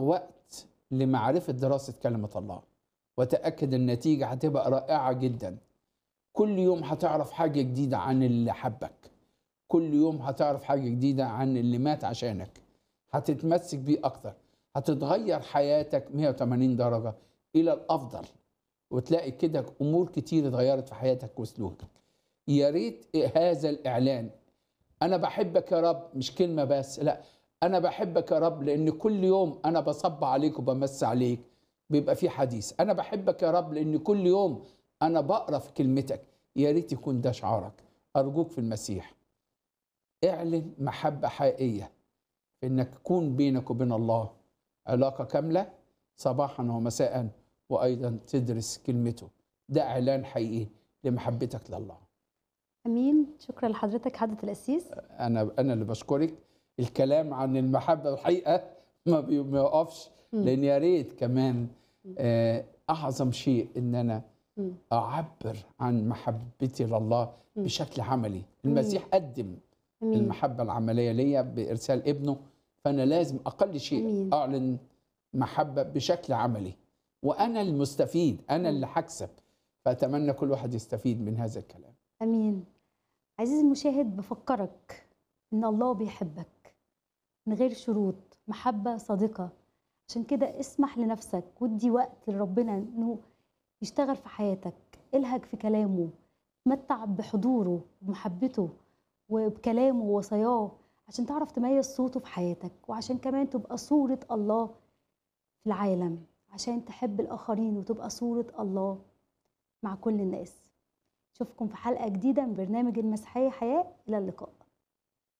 فرغ وقت لمعرفة دراسة كلمة الله وتأكد النتيجة هتبقى رائعة جدا كل يوم هتعرف حاجة جديدة عن اللي حبك كل يوم هتعرف حاجة جديدة عن اللي مات عشانك هتتمسك بيه أكتر هتتغير حياتك 180 درجة إلى الأفضل وتلاقي كده أمور كتير اتغيرت في حياتك وسلوكك يا ريت هذا الإعلان أنا بحبك يا رب مش كلمة بس لا أنا بحبك يا رب لأن كل يوم أنا بصب عليك وبمس عليك بيبقى في حديث أنا بحبك يا رب لأن كل يوم أنا بقرأ في كلمتك يا ريت يكون ده شعارك أرجوك في المسيح اعلن محبة حقيقية في انك تكون بينك وبين الله علاقة كاملة صباحا ومساء وايضا تدرس كلمته ده اعلان حقيقي لمحبتك لله امين شكرا لحضرتك حضره القسيس انا انا اللي بشكرك الكلام عن المحبة الحقيقة ما بي- ما يقفش مم. لان يا ريت كمان آه، اعظم شيء ان انا مم. اعبر عن محبتي لله مم. بشكل عملي المسيح قدم امين المحبة العملية ليا بإرسال ابنه فأنا لازم أقل شيء أمين. أعلن محبة بشكل عملي وأنا المستفيد أنا مم. اللي هكسب فأتمنى كل واحد يستفيد من هذا الكلام امين عزيزي المشاهد بفكرك ان الله بيحبك من غير شروط محبه صادقه عشان كده اسمح لنفسك ودي وقت لربنا انه يشتغل في حياتك الهج في كلامه تمتع بحضوره ومحبته وبكلامه ووصاياه عشان تعرف تميز صوته في حياتك وعشان كمان تبقى صورة الله في العالم عشان تحب الآخرين وتبقى صورة الله مع كل الناس أشوفكم في حلقة جديدة من برنامج المسيحية حياة إلى اللقاء